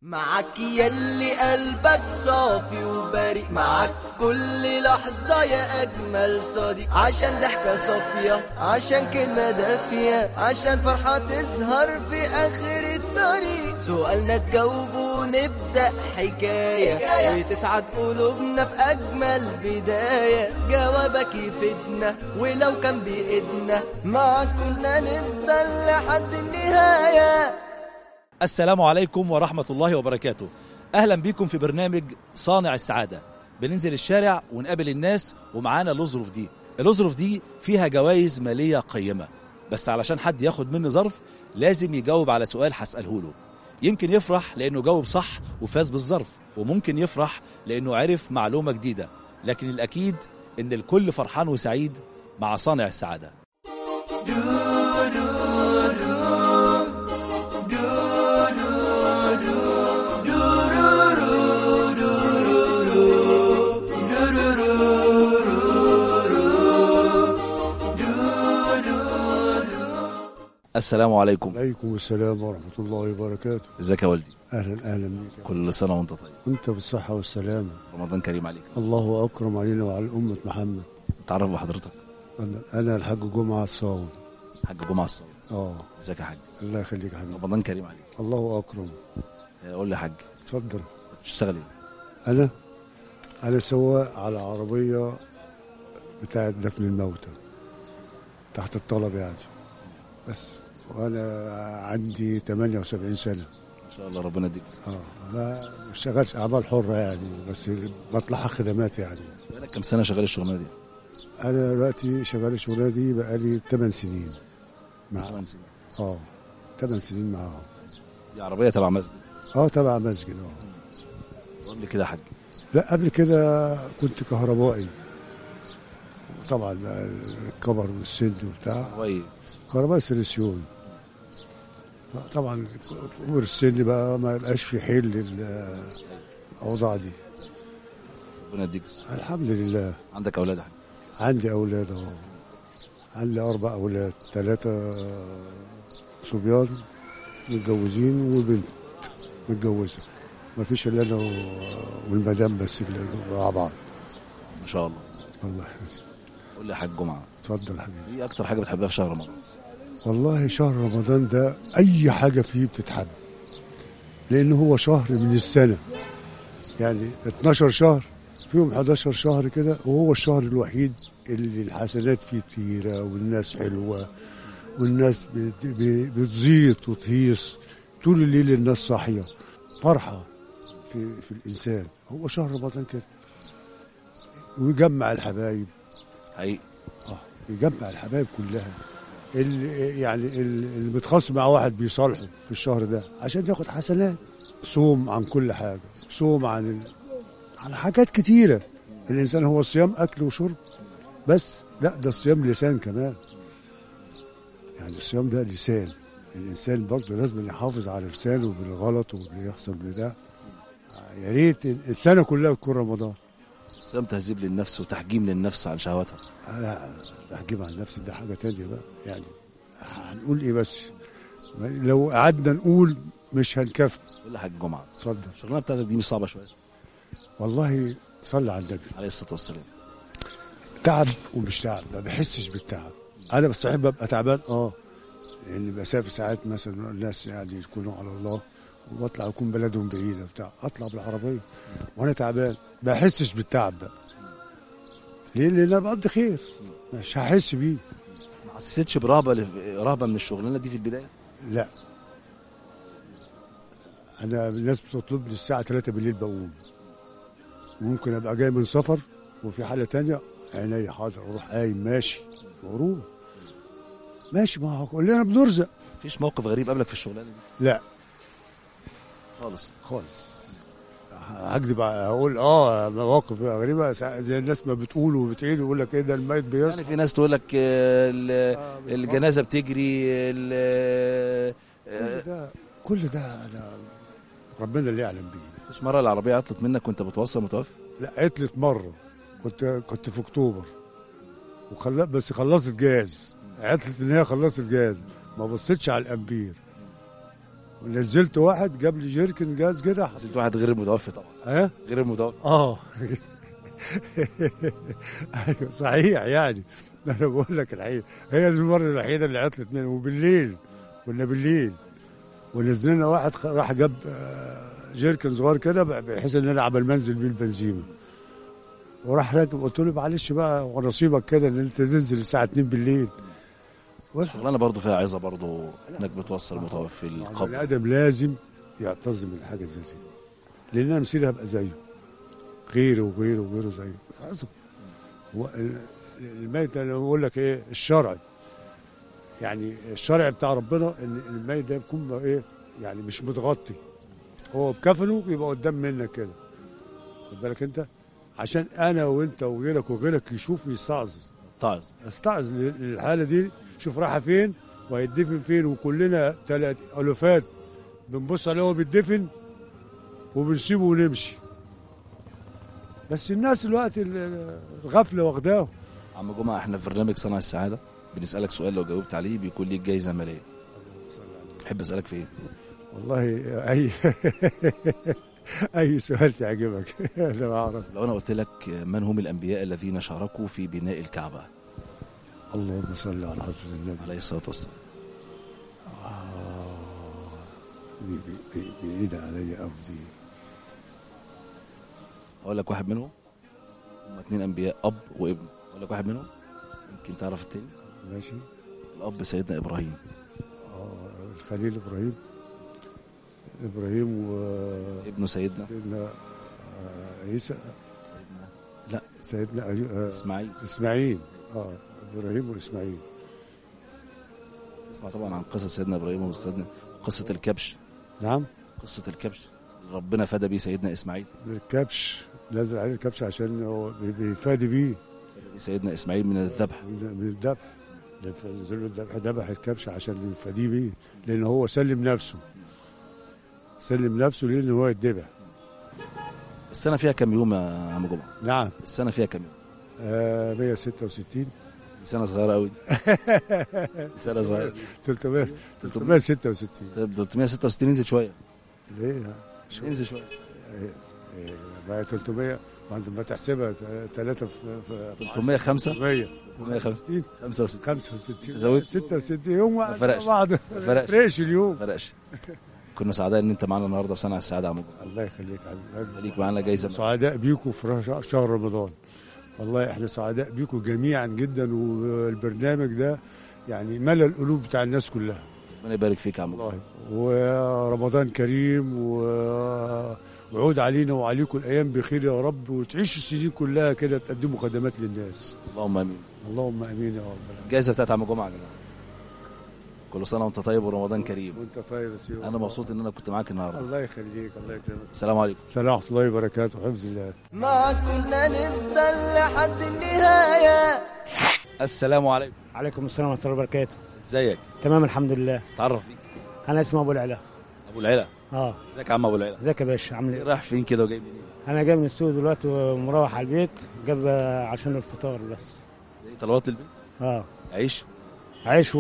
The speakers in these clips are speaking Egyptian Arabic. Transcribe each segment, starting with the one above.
معك يلي قلبك صافي وبريء معك كل لحظة يا أجمل صديق عشان ضحكة صافية عشان كلمة دافية عشان فرحة تظهر في آخر الطريق سؤالنا تجاوبه ونبدأ حكاية, حكاية. وتسعد قلوبنا في أجمل بداية جوابك يفيدنا ولو كان بإيدنا معك كنا نفضل لحد النهاية السلام عليكم ورحمة الله وبركاته أهلا بكم في برنامج صانع السعادة بننزل الشارع ونقابل الناس ومعانا الأظرف دي الأظرف دي فيها جوائز مالية قيمة بس علشان حد ياخد مني ظرف لازم يجاوب على سؤال هسأله له يمكن يفرح لأنه جاوب صح وفاز بالظرف وممكن يفرح لأنه عرف معلومة جديدة لكن الأكيد إن الكل فرحان وسعيد مع صانع السعادة السلام عليكم عليكم السلام ورحمة الله وبركاته ازيك يا والدي أهلا أهلا بك كل سنة وانت طيب أنت بالصحة والسلامة رمضان كريم عليك الله أكرم علينا وعلى أمة محمد تعرف بحضرتك أنا, أنا الحاج جمعة الصاوي حاج جمعة الصاوي آه ازيك يا حاج الله يخليك يا حبيبي رمضان كريم عليك الله أكرم آه، قول لي يا حاج اتفضل بتشتغل ايه أنا أنا سواق على عربية بتاعة دفن الموتى تحت الطلب يعني بس وأنا عندي 78 سنة ان شاء الله ربنا يديك اه ما بشتغلش أعمال حرة يعني بس بطلعها خدمات يعني بقالك كام سنة شغال الشغلانة دي؟ انا دلوقتي شغال الشغلانه دي بقالي 8 سنين مع ثمان سنين اه 8 سنين معاهم دي عربية تبع مسجد اه تبع مسجد اه قول لي كده يا حاج لا قبل كده كنت كهربائي طبعا بقى الكبر والسن وبتاع هو ايه؟ كهربائي سيليسيون طبعا كبر السن بقى ما يبقاش في حيل للاوضاع دي ربنا يديك الصحة. الحمد لله عندك اولاد يا حاج عندي اولاد اهو عندي اربع اولاد ثلاثه صبيان متجوزين وبنت متجوزه ما فيش الا انا و- والمدام بس اللي مع بعض ما شاء الله الله يحفظك قول لي يا حاج جمعة اتفضل حبيبي ايه اكتر حاجة بتحبها في شهر رمضان؟ والله شهر رمضان ده اي حاجه فيه بتتحب لان هو شهر من السنه يعني 12 شهر فيهم 11 شهر كده وهو الشهر الوحيد اللي الحسنات فيه كتيره والناس حلوه والناس بت- ب- بتزيط وتهيص طول الليل الناس صاحيه فرحه في في الانسان هو شهر رمضان كده ويجمع الحبايب حقيقي اه يجمع الحبايب كلها اللي يعني اللي متخاصم مع واحد بيصالحه في الشهر ده عشان ياخد حسنات صوم عن كل حاجه صوم عن ال... عن حاجات كتيره الانسان هو الصيام اكل وشرب بس لا ده الصيام لسان كمان يعني الصيام ده لسان الانسان برضه لازم يحافظ على لسانه بالغلط واللي يحصل بده يا ريت السنه كلها تكون رمضان صيام تهذيب للنفس وتحجيم للنفس عن شهواتها لا تحجيب عن نفسي ده حاجة تانية بقى يعني هنقول ايه بس لو قعدنا نقول مش هنكفي قول لي يا حاج جمعة اتفضل الشغلانة بتاعتك دي مش صعبة شوية والله صلي على النبي عليه الصلاة والسلام تعب ومش تعب ما بحسش بالتعب انا بس صحيح ببقى تعبان اه لان بسافر ساعات مثلا الناس يعني يكونوا على الله وبطلع يكون بلدهم بعيده وبتاع اطلع بالعربيه وانا تعبان ما بحسش بالتعب بقى ليه؟ لان انا بقضي خير مش هحس بيه ما حسيتش برهبة لف- رهبة من الشغلانة دي في البداية؟ لا انا الناس بتطلبني الساعه 3 بالليل بقوم ممكن ابقى جاي من سفر وفي حاله تانية عيني حاضر اروح قايم ماشي واروح ماشي ما هو كلنا بنرزق مفيش موقف غريب قابلك في الشغلانة دي لا خالص خالص هكذب هقول اه مواقف غريبه ساعة- زي الناس ما بتقول وبتعيد ويقول لك ايه ده الميت يعني بيصحى في ناس تقول لك آه، ال- الجنازة بتجري ال- كل آه، ده كل ده انا ربنا اللي يعلم بيه مفيش مرة العربية عطلت منك وانت بتوصل متوفى لا عطلت مره كنت كنت في اكتوبر وخل... بس خلصت جاز عطلت ان هي خلصت جاز ما بصيتش على الامبير ونزلت واحد جاب لي جيركن جاز كده نزلت واحد غير المتوفي طبعا ها غير المتوفي اه ايوه صحيح يعني انا بقول لك الحقيقه هي دي المره الوحيده اللي عطلت منه وبالليل كنا بالليل ونزلنا واحد خ- راح جاب آه، جيركن صغير كده بحيث ان انا عبال منزل بيه البنزين وراح راكب قلت له معلش بقى ونصيبك كده ان انت تنزل الساعه 2 بالليل شغلانه برضه فيها عظه برضه انك بتوصل المتوفي البني القبر ادم لازم يعتز بالحاجه زي دي لان انا مصيري هبقى زيه غيره وغيره وغيره زيه عظم هو ال- الميت انا بقول لك ايه الشرع يعني الشرع بتاع ربنا ان الميت ده يكون ايه يعني مش متغطي هو بكفنه يبقى قدام منك كده خد بالك انت عشان انا وانت وغيرك وغيرك يشوف يستعظم تعظ استعظ للحاله دي شوف رايحه فين وهيدفن فين وكلنا تلات الوفات بنبص عليه وهو بيدفن وبنسيبه ونمشي بس الناس الوقت ال- الغفله واخداه عم جمعه احنا في برنامج صنع السعاده بنسالك سؤال لو جاوبت عليه بيكون ليك جايزه ماليه احب اسالك في ايه والله اي اي سؤال تعجبك انا ما اعرف لو انا قلت لك من هم الانبياء الذين شاركوا في بناء الكعبه اللهم صل على حضره النبي عليه الصلاه والسلام دي بي- بي- بعيده علي قوي دي اقول لك واحد منهم هم اتنين انبياء اب وابن اقول لك واحد منهم يمكن تعرف التاني ماشي الاب سيدنا ابراهيم آه، الخليل ابراهيم ابراهيم و ابنه سيدنا سيدنا آه، عيسى سيدنا لا سيدنا أيو- آه، اسماعيل اسماعيل اه ابراهيم واسماعيل تسمع طبعا عن قصه سيدنا ابراهيم وسيدنا قصه الكبش نعم قصه الكبش اللي ربنا فدى بيه سيدنا اسماعيل الكبش نازل عليه الكبش عشان هو بي- بيفادي بيه فدى بيه سيدنا اسماعيل من الذبح من من الذبح لما نزل له الذبح ذبح الكبش عشان يفاديه بيه لان هو سلم نفسه سلم نفسه لان هو يتذبح السنه فيها كام يوم يا عم جمعه نعم السنه فيها كام يوم آه 166 دي سنه صغيره قوي دي دي سنه صغيره 300 366 طب 366 نزل شويه ليه؟ شو انزل شويه إيه، بقى 300 ما انت ما تحسبها 3 في في 305 300 365 65 65 زودت؟ 66 يوم ما فرقش. بعض ما فرقش. فرقش اليوم ما فرقش كنا سعداء ان انت معانا النهارده في صنع السعاده يا عم جمعه الله يخليك عزيز ليك معانا جايزه سعداء بيكم في شه- شهر رمضان والله احنا سعداء بيكم جميعا جدا والبرنامج ده يعني ملى القلوب بتاع الناس كلها ربنا يبارك فيك يا عم جمعه والله ورمضان كريم و- وعود علينا وعليكم الايام بخير يا رب وتعيشوا السنين كلها كده تقدموا خدمات للناس اللهم امين اللهم امين يا رب الجائزه بتاعت عم جمعه يا جماعه كل سنه وانت طيب ورمضان كريم وانت طيب يا سيدي انا مبسوط ان انا كنت معاك النهارده الله يخليك الله يكرمك السلام عليكم سلام ورحمه الله وبركاته حفظ الله ما كنا نفضل لحد النهاية السلام عليكم عليكم السلام ورحمه الله وبركاته ازيك تمام الحمد لله اتعرف بيك انا اسمي ابو العلا ابو العلا اه ازيك يا عم ابو العلا ازيك يا باشا عامل ايه رايح فين كده وجاي منين انا جاي من السوق دلوقتي ومروح على البيت جاب عشان الفطار بس ايه طلبات البيت اه عيش عيش و...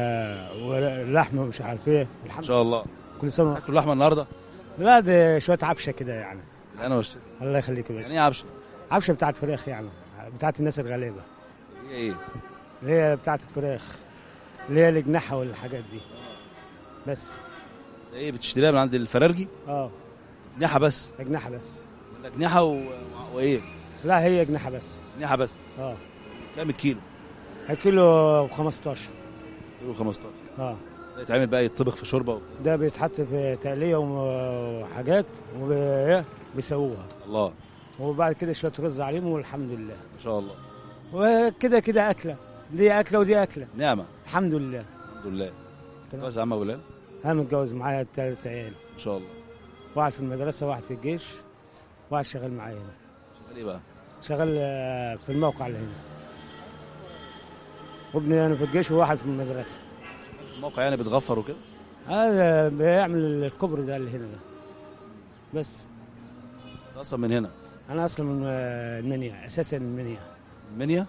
ولحمه ومش عارف ايه ان الحمد شاء الله كل سنه تاكل لحمه النهارده لا ده شويه عبشه كده يعني انا والشيخ الله يخليك يا يعني باشا ايه عبشه عبشه بتاعت فراخ يعني بتاعت الناس الغلابه هي ايه اللي هي بتاعت الفراخ اللي هي الجناحه والحاجات دي بس ده ايه بتشتريها من عند الفرارجي اه جناحه بس جناحه بس ولا جناحه و... وايه لا هي جناحه بس جناحه بس اه كام الكيلو الكيلو ب 15 كيلو 15 اه ده يتعمل بقى يطبخ في شوربه و... ده بيتحط في تقليه وحاجات وبيسووها الله وبعد كده شويه رز عليهم والحمد لله ما شاء الله وكده كده اكله دي اكله ودي اكله نعمه الحمد لله الحمد لله تمام. كويس يا عم ابو العلا انا متجوز معايا ثلاث عيال ما شاء الله واحد في المدرسه واحد في الجيش واحد شغال معايا هنا شغال ايه بقى شغال آه، في الموقع اللي هنا وابني انا في الجيش وواحد في المدرسه الموقع يعني بتغفر وكده هذا بيعمل الكبر ده اللي هنا ده بس انت اصلا من هنا انا اصلا من آه، المنيا اساسا من المنيا المنيا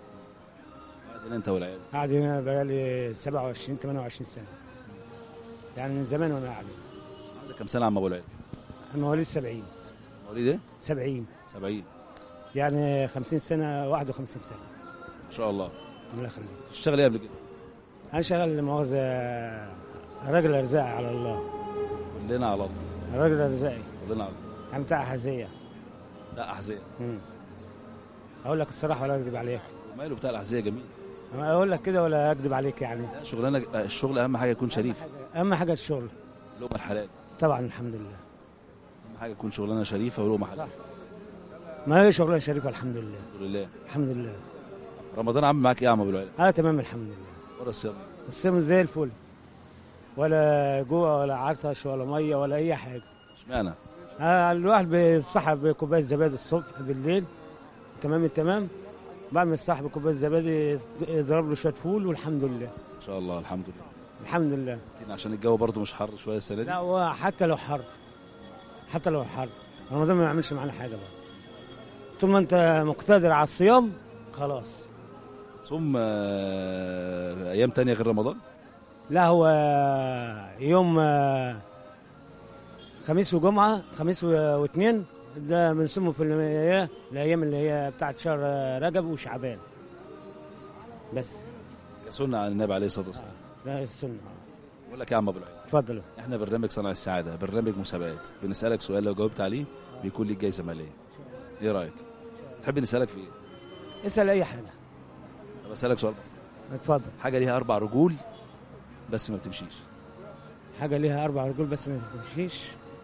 بعدين انت والعيال قاعد هنا بقالي 27 28 سنه يعني من زمان وانا قاعد عندك كم سنه يا عم ابو العيله انا مواليد 70 مواليد ايه 70 70 يعني 50 سنه 51 سنه ما شاء الله الله يخليك تشتغل ايه قبل كده انا شغال مؤاخذه راجل ارزاقي على الله كلنا على الله راجل ارزاقي كلنا على الله انا بتاع حزيه لا احذيه مم. اقول لك الصراحه ولا اكذب عليك وماله بتاع الاحذيه جميل انا اقول لك كده ولا اكذب عليك يعني لا شغلانه الشغل اهم حاجه يكون شريف اهم حاجه الشغل لقمه الحلال طبعا الحمد لله اهم حاجه يكون شغلانه شريفه ولقمه حلال صح. ما هي شغلانه شريفه الحمد لله الحمد لله الحمد لله رمضان عامل معاك ايه يا عم ابو العيله اه تمام الحمد لله ولا الصيام الصيام زي الفل ولا جوع ولا عطش ولا ميه ولا اي حاجه اشمعنى آه الواحد بيصحى بكوبايه زبادي الصبح بالليل تمام التمام بعد ما يصحى بكوبايه زبادي يضرب له شويه فول والحمد لله ان شاء الله الحمد لله الحمد لله يمكن عشان الجو برضه مش حر شويه السنه دي لا هو حتى لو حر حتى لو حر رمضان ما يعملش معانا حاجه بقى طول ما انت مقتدر على الصيام خلاص صوم آه، ايام تانية غير رمضان لا هو يوم آه، خميس وجمعة خميس و- واثنين ده بنصومه في ال- الأيام اللي هي بتاعت شهر رجب وشعبان بس كسنة عن النبي عليه الصلاه والسلام ده السنة بقول لك يا عم ابو العيله اتفضلوا احنا برنامج صنع السعاده برنامج مسابقات بنسالك سؤال لو جاوبت عليه بيكون ليك جايزه ماليه ايه رايك تحب نسالك في ايه اسأل أي حاجة طب اسالك سؤال بس اتفضل حاجه ليها اربع رجول بس ما بتمشيش حاجة ليها أربع رجول بس ما تمشيش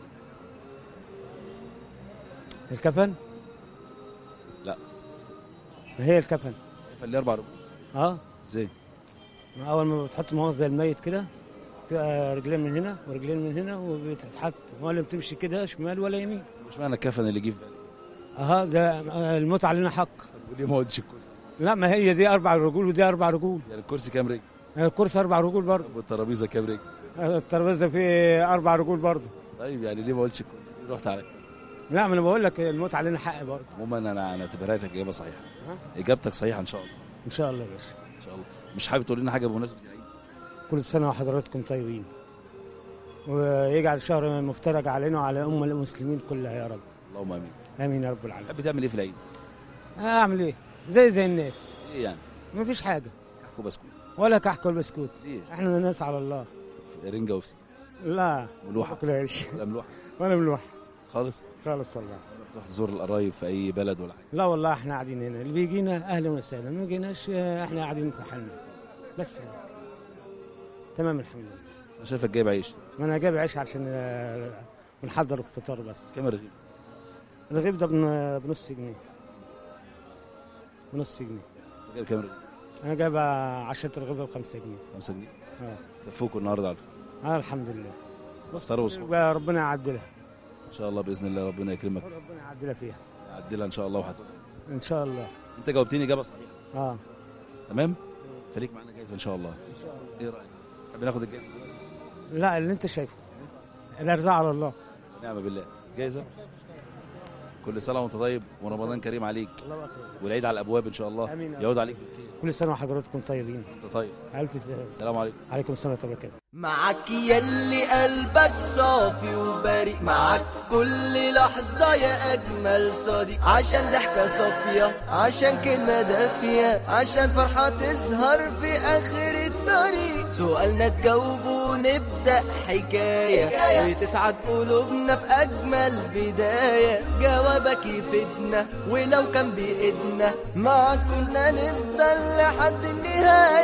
الكفن لا. ما هي الكفن كيف اللي اربع رجول اه ازاي اول ما بتحط مؤاخذه زي الميت كده فيها رجلين من هنا ورجلين من هنا وبتتحط ولا بتمشي كده شمال ولا يمين مش معنى الكفن اللي جه في بالي اها ده آه، الموت علينا حق طب وليه ما قلتش الكرسي لا ما هي دي اربع رجول ودي اربع رجول يعني الكرسي كام رجل آه، الكرسي اربع رجول برضه طب والترابيزه كام رجل آه، الترابيزه فيه اربع رجول برضه طيب يعني ليه ما قلتش الكرسي ليه رحت على الكرسي؟ لا ما انا بقول لك الموت علينا حق برضه عموما انا انا اعتبرها لك اجابه صحيحه ها؟ اجابتك صحيحه ان شاء الله ان شاء الله يا باشا ان شاء الله مش حابب تقول لنا حاجه بمناسبه العيد كل سنه وحضراتكم طيبين ويجعل شهر مفترج علينا وعلى ام المسلمين كلها يا رب اللهم امين امين يا رب العالمين تحب تعمل ايه في العيد اعمل ايه زي زي الناس ايه يعني ما فيش حاجه كحك وبسكوت ولا كحك ولا بسكوت ليه احنا ناس على الله رنجه وفسيخ لا ملوحه باكلهاش ولا ملوحه ولا ملوح خالص خالص والله تروح تزور القرايب في اي بلد ولا حاجه لا والله احنا قاعدين هنا اللي بيجينا اهلا وسهلا ما جيناش اه، احنا قاعدين في حالنا بس هيك. تمام الحمد لله انا شايفك جايب عيش ما انا جايب عيش عشان اه، بنحضر الفطار بس كام الرغيف الرغيف ده بن- بنص جنيه بنص جنيه أنت جايب كام رغيف انا جايب عشرة رغيفة بخمسة جنيه 5 جنيه اه كفوكوا النهارده على الفطار اه الحمد لله افطار وسحور يبقى ربنا يعدلها ان شاء الله باذن الله ربنا يكرمك ربنا يعدلها فيها يعدلها ان شاء الله وهتوصل ان شاء الله انت جاوبتني اجابه صحيحه اه تمام فليك معانا جايزه ان شاء الله ايه رايك حابين ناخد الجايزه دلوقتي؟ لا اللي انت شايفه الارزاق على الله نعم بالله جايزه كل سنه وانت طيب ورمضان كريم عليك الله اكبر والعيد على الابواب ان شاء الله آمين يا رب. يعود عليك بالخير كل سنه وحضراتكم طيبين انت طيب الف سلامه السلام عليكم عليكم السلام ورحمه الله وبركاته معك يلي قلبك صافي وبريء معك كل لحظة يا أجمل صديق عشان ضحكة صافية عشان كلمة دافية عشان فرحة تظهر في آخر الطريق سؤالنا تجاوبه ونبدأ حكاية وتسعد قلوبنا في أجمل بداية جوابك يفيدنا ولو كان بإيدنا معك كنا نفضل لحد النهاية